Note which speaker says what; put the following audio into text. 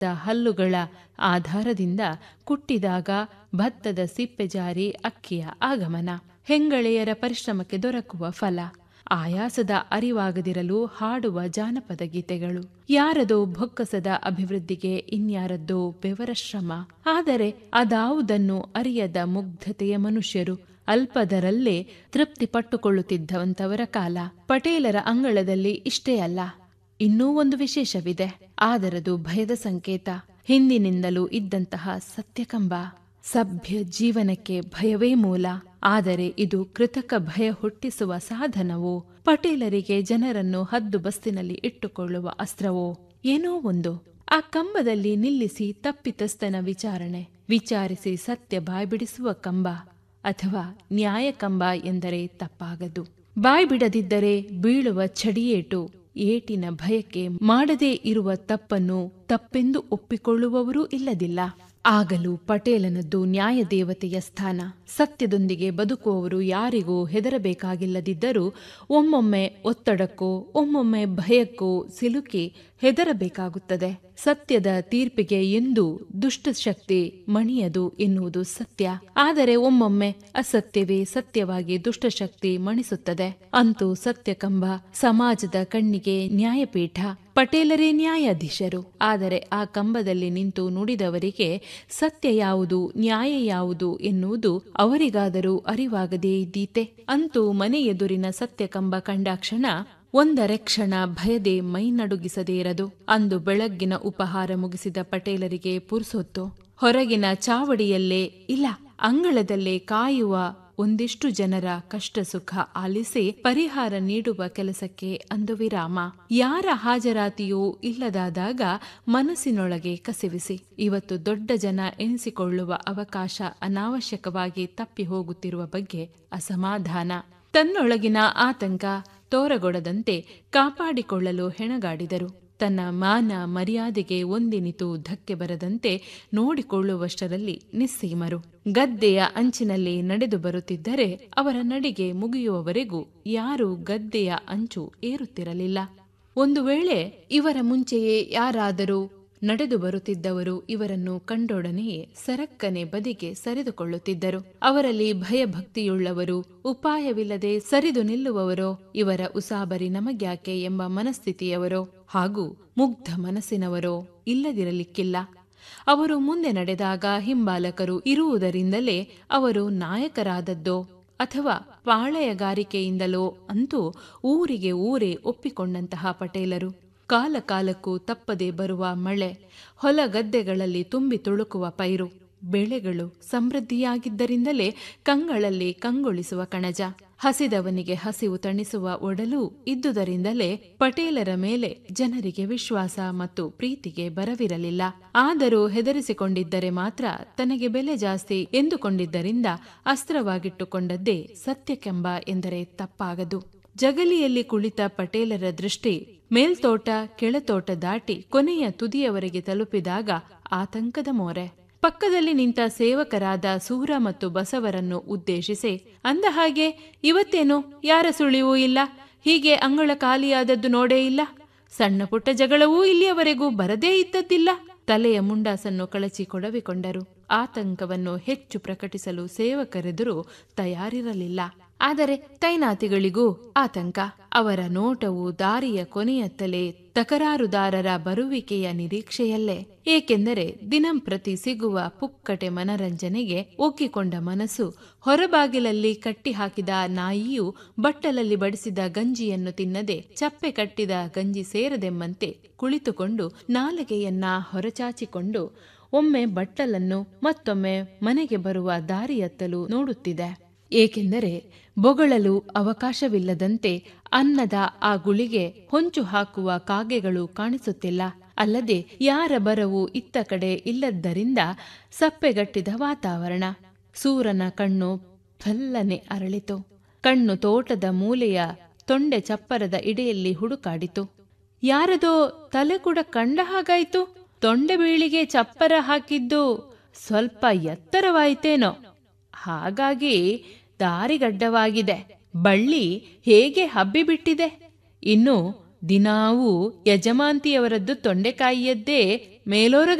Speaker 1: ಹಲ್ಲುಗಳ ಆಧಾರದಿಂದ ಕುಟ್ಟಿದಾಗ ಭತ್ತದ ಸಿಪ್ಪೆ ಜಾರಿ ಅಕ್ಕಿಯ ಆಗಮನ ಹೆಂಗಳೆಯರ ಪರಿಶ್ರಮಕ್ಕೆ ದೊರಕುವ ಫಲ ಆಯಾಸದ ಅರಿವಾಗದಿರಲು ಹಾಡುವ ಜಾನಪದ ಗೀತೆಗಳು ಯಾರದೋ ಬೊಕ್ಕಸದ ಅಭಿವೃದ್ಧಿಗೆ ಇನ್ಯಾರದ್ದೋ ಬೆವರ ಶ್ರಮ ಆದರೆ ಅದಾವುದನ್ನು ಅರಿಯದ ಮುಗ್ಧತೆಯ ಮನುಷ್ಯರು ಅಲ್ಪದರಲ್ಲೇ ತೃಪ್ತಿ ಪಟ್ಟುಕೊಳ್ಳುತ್ತಿದ್ದಂಥವರ ಕಾಲ ಪಟೇಲರ ಅಂಗಳದಲ್ಲಿ ಇಷ್ಟೇ ಅಲ್ಲ ಇನ್ನೂ ಒಂದು ವಿಶೇಷವಿದೆ ಆದರದು ಭಯದ ಸಂಕೇತ ಹಿಂದಿನಿಂದಲೂ ಇದ್ದಂತಹ ಸತ್ಯಕಂಬ ಸಭ್ಯ ಜೀವನಕ್ಕೆ ಭಯವೇ ಮೂಲ ಆದರೆ ಇದು ಕೃತಕ ಭಯ ಹುಟ್ಟಿಸುವ ಸಾಧನವೋ ಪಟೇಲರಿಗೆ ಜನರನ್ನು ಹದ್ದು ಬಸ್ತಿನಲ್ಲಿ ಇಟ್ಟುಕೊಳ್ಳುವ ಅಸ್ತ್ರವೋ ಏನೋ ಒಂದು ಆ ಕಂಬದಲ್ಲಿ ನಿಲ್ಲಿಸಿ ತಪ್ಪಿತಸ್ಥನ ವಿಚಾರಣೆ ವಿಚಾರಿಸಿ ಸತ್ಯ ಬಾಯ್ಬಿಡಿಸುವ ಕಂಬ ಅಥವಾ ನ್ಯಾಯ ಕಂಬ ಎಂದರೆ ತಪ್ಪಾಗದು ಬಾಯ್ಬಿಡದಿದ್ದರೆ ಬೀಳುವ ಚಡಿಯೇಟು ಏಟಿನ ಭಯಕ್ಕೆ ಮಾಡದೇ ಇರುವ ತಪ್ಪನ್ನು ತಪ್ಪೆಂದು ಒಪ್ಪಿಕೊಳ್ಳುವವರೂ ಇಲ್ಲದಿಲ್ಲ ಆಗಲೂ ಪಟೇಲನದ್ದು ನ್ಯಾಯ ದೇವತೆಯ ಸ್ಥಾನ ಸತ್ಯದೊಂದಿಗೆ ಬದುಕುವವರು ಯಾರಿಗೂ ಹೆದರಬೇಕಾಗಿಲ್ಲದಿದ್ದರೂ ಒಮ್ಮೊಮ್ಮೆ ಒತ್ತಡಕ್ಕೋ ಒಮ್ಮೊಮ್ಮೆ ಭಯಕ್ಕೋ ಸಿಲುಕಿ ಹೆದರಬೇಕಾಗುತ್ತದೆ ಸತ್ಯದ ತೀರ್ಪಿಗೆ ಎಂದು ದುಷ್ಟಶಕ್ತಿ ಮಣಿಯದು ಎನ್ನುವುದು ಸತ್ಯ ಆದರೆ ಒಮ್ಮೊಮ್ಮೆ ಅಸತ್ಯವೇ ಸತ್ಯವಾಗಿ ದುಷ್ಟಶಕ್ತಿ ಮಣಿಸುತ್ತದೆ ಅಂತೂ ಸತ್ಯಕಂಬ ಸಮಾಜದ ಕಣ್ಣಿಗೆ ನ್ಯಾಯಪೀಠ ಪಟೇಲರೇ ನ್ಯಾಯಾಧೀಶರು ಆದರೆ ಆ ಕಂಬದಲ್ಲಿ ನಿಂತು ನುಡಿದವರಿಗೆ ಸತ್ಯ ಯಾವುದು ನ್ಯಾಯ ಯಾವುದು ಎನ್ನುವುದು ಅವರಿಗಾದರೂ ಅರಿವಾಗದೇ ಇದ್ದೀತೆ ಅಂತೂ ಮನೆ ಎದುರಿನ ಸತ್ಯಕಂಬ ಕಂಡಾಕ್ಷಣ ಒಂದರೆ ಕ್ಷಣ ಭಯದೆ ಮೈ ನಡುಗಿಸದೇ ಇರದು ಅಂದು ಬೆಳಗ್ಗಿನ ಉಪಹಾರ ಮುಗಿಸಿದ ಪಟೇಲರಿಗೆ ಪುರ್ಸೊತ್ತು ಹೊರಗಿನ ಚಾವಡಿಯಲ್ಲೇ ಇಲ್ಲ ಅಂಗಳದಲ್ಲೇ ಕಾಯುವ ಒಂದಿಷ್ಟು ಜನರ ಕಷ್ಟ ಸುಖ ಆಲಿಸಿ ಪರಿಹಾರ ನೀಡುವ ಕೆಲಸಕ್ಕೆ ಅಂದು ವಿರಾಮ ಯಾರ ಹಾಜರಾತಿಯೂ ಇಲ್ಲದಾದಾಗ ಮನಸ್ಸಿನೊಳಗೆ ಕಸಿವಿಸಿ ಇವತ್ತು ದೊಡ್ಡ ಜನ ಎನಿಸಿಕೊಳ್ಳುವ ಅವಕಾಶ ಅನಾವಶ್ಯಕವಾಗಿ ತಪ್ಪಿ ಹೋಗುತ್ತಿರುವ ಬಗ್ಗೆ ಅಸಮಾಧಾನ ತನ್ನೊಳಗಿನ ಆತಂಕ ತೋರಗೊಡದಂತೆ ಕಾಪಾಡಿಕೊಳ್ಳಲು ಹೆಣಗಾಡಿದರು ತನ್ನ ಮಾನ ಮರ್ಯಾದೆಗೆ ಒಂದಿನಿತು ಧಕ್ಕೆ ಬರದಂತೆ ನೋಡಿಕೊಳ್ಳುವಷ್ಟರಲ್ಲಿ ನಿಸ್ಸೀಮರು ಗದ್ದೆಯ ಅಂಚಿನಲ್ಲಿ ನಡೆದು ಬರುತ್ತಿದ್ದರೆ ಅವರ ನಡಿಗೆ ಮುಗಿಯುವವರೆಗೂ ಯಾರೂ ಗದ್ದೆಯ ಅಂಚು ಏರುತ್ತಿರಲಿಲ್ಲ ಒಂದು ವೇಳೆ ಇವರ ಮುಂಚೆಯೇ ಯಾರಾದರೂ ನಡೆದು ಬರುತ್ತಿದ್ದವರು ಇವರನ್ನು ಕಂಡೊಡನೆಯೇ ಸರಕ್ಕನೆ ಬದಿಗೆ ಸರಿದುಕೊಳ್ಳುತ್ತಿದ್ದರು ಅವರಲ್ಲಿ ಭಯಭಕ್ತಿಯುಳ್ಳವರು ಉಪಾಯವಿಲ್ಲದೆ ಸರಿದು ನಿಲ್ಲುವವರೋ ಇವರ ಉಸಾಬರಿ ನಮಗ್ಯಾಕೆ ಎಂಬ ಮನಸ್ಥಿತಿಯವರೋ ಹಾಗೂ ಮುಗ್ಧ ಮನಸ್ಸಿನವರೋ ಇಲ್ಲದಿರಲಿಕ್ಕಿಲ್ಲ ಅವರು ಮುಂದೆ ನಡೆದಾಗ ಹಿಂಬಾಲಕರು ಇರುವುದರಿಂದಲೇ ಅವರು ನಾಯಕರಾದದ್ದೋ ಅಥವಾ ಪಾಳೆಯಗಾರಿಕೆಯಿಂದಲೋ ಅಂತೂ ಊರಿಗೆ ಊರೇ ಒಪ್ಪಿಕೊಂಡಂತಹ ಪಟೇಲರು ಕಾಲ ಕಾಲಕ್ಕೂ ತಪ್ಪದೆ ಬರುವ ಮಳೆ ಹೊಲ ಗದ್ದೆಗಳಲ್ಲಿ ತುಂಬಿ ತುಳುಕುವ ಪೈರು ಬೆಳೆಗಳು ಸಮೃದ್ಧಿಯಾಗಿದ್ದರಿಂದಲೇ ಕಂಗಳಲ್ಲಿ ಕಂಗೊಳಿಸುವ ಕಣಜ ಹಸಿದವನಿಗೆ ಹಸಿವು ತಣಿಸುವ ಒಡಲು ಇದ್ದುದರಿಂದಲೇ ಪಟೇಲರ ಮೇಲೆ ಜನರಿಗೆ ವಿಶ್ವಾಸ ಮತ್ತು ಪ್ರೀತಿಗೆ ಬರವಿರಲಿಲ್ಲ ಆದರೂ ಹೆದರಿಸಿಕೊಂಡಿದ್ದರೆ ಮಾತ್ರ ತನಗೆ ಬೆಲೆ ಜಾಸ್ತಿ ಎಂದುಕೊಂಡಿದ್ದರಿಂದ ಅಸ್ತ್ರವಾಗಿಟ್ಟುಕೊಂಡದ್ದೇ ಸತ್ಯಕ್ಕೆಂಬ ಎಂದರೆ ತಪ್ಪಾಗದು ಜಗಲಿಯಲ್ಲಿ ಕುಳಿತ ಪಟೇಲರ ದೃಷ್ಟಿ ಮೇಲ್ತೋಟ ಕೆಳತೋಟ ದಾಟಿ ಕೊನೆಯ ತುದಿಯವರೆಗೆ ತಲುಪಿದಾಗ ಆತಂಕದ ಮೋರೆ ಪಕ್ಕದಲ್ಲಿ ನಿಂತ ಸೇವಕರಾದ ಸೂರ ಮತ್ತು ಬಸವರನ್ನು ಉದ್ದೇಶಿಸಿ ಅಂದ ಹಾಗೆ ಇವತ್ತೇನು ಯಾರ ಸುಳಿವೂ ಇಲ್ಲ ಹೀಗೆ ಅಂಗಳ ಖಾಲಿಯಾದದ್ದು ನೋಡೇ ಇಲ್ಲ ಸಣ್ಣ ಪುಟ್ಟ ಜಗಳವೂ ಇಲ್ಲಿಯವರೆಗೂ ಬರದೇ ಇದ್ದದ್ದಿಲ್ಲ ತಲೆಯ ಮುಂಡಾಸನ್ನು ಕಳಚಿ ಕೊಡವಿಕೊಂಡರು ಆತಂಕವನ್ನು ಹೆಚ್ಚು ಪ್ರಕಟಿಸಲು ಸೇವಕರೆದುರು ತಯಾರಿರಲಿಲ್ಲ ಆದರೆ ತೈನಾತಿಗಳಿಗೂ ಆತಂಕ ಅವರ ನೋಟವು ದಾರಿಯ ಕೊನೆಯತ್ತಲೇ ತಕರಾರುದಾರರ ಬರುವಿಕೆಯ ನಿರೀಕ್ಷೆಯಲ್ಲೇ ಏಕೆಂದರೆ ದಿನಂಪ್ರತಿ ಸಿಗುವ ಪುಕ್ಕಟೆ ಮನರಂಜನೆಗೆ ಒಗ್ಗಿಕೊಂಡ ಮನಸ್ಸು ಹೊರಬಾಗಿಲಲ್ಲಿ ಕಟ್ಟಿಹಾಕಿದ ನಾಯಿಯು ಬಟ್ಟಲಲ್ಲಿ ಬಡಿಸಿದ ಗಂಜಿಯನ್ನು ತಿನ್ನದೆ ಚಪ್ಪೆ ಕಟ್ಟಿದ ಗಂಜಿ ಸೇರದೆಂಬಂತೆ ಕುಳಿತುಕೊಂಡು ನಾಲಗೆಯನ್ನ ಹೊರಚಾಚಿಕೊಂಡು ಒಮ್ಮೆ ಬಟ್ಟಲನ್ನು ಮತ್ತೊಮ್ಮೆ ಮನೆಗೆ ಬರುವ ದಾರಿಯತ್ತಲು ನೋಡುತ್ತಿದೆ ಏಕೆಂದರೆ ಬೊಗಳಲು ಅವಕಾಶವಿಲ್ಲದಂತೆ ಅನ್ನದ ಆ ಗುಳಿಗೆ ಹೊಂಚು ಹಾಕುವ ಕಾಗೆಗಳು ಕಾಣಿಸುತ್ತಿಲ್ಲ ಅಲ್ಲದೆ ಯಾರ ಬರವು ಇತ್ತ ಕಡೆ ಇಲ್ಲದ್ದರಿಂದ ಸಪ್ಪೆಗಟ್ಟಿದ ವಾತಾವರಣ ಸೂರನ ಕಣ್ಣು ಫಲ್ಲನೆ ಅರಳಿತು ಕಣ್ಣು ತೋಟದ ಮೂಲೆಯ ತೊಂಡೆ ಚಪ್ಪರದ ಇಡೆಯಲ್ಲಿ ಹುಡುಕಾಡಿತು ಯಾರದೋ ತಲೆ ಕೂಡ ಕಂಡ ಹಾಗಾಯ್ತು ತೊಂಡೆ ಬೀಳಿಗೆ ಚಪ್ಪರ ಹಾಕಿದ್ದು ಸ್ವಲ್ಪ ಎತ್ತರವಾಯಿತೇನೋ ಹಾಗಾಗಿ ದಾರಿಗಡ್ಡವಾಗಿದೆ ಬಳ್ಳಿ ಹೇಗೆ ಹಬ್ಬಿಬಿಟ್ಟಿದೆ ಇನ್ನು ದಿನಾವೂ ಯಜಮಾಂತಿಯವರದ್ದು ತೊಂಡೆಕಾಯಿಯದ್ದೇ ಮೇಲೋರ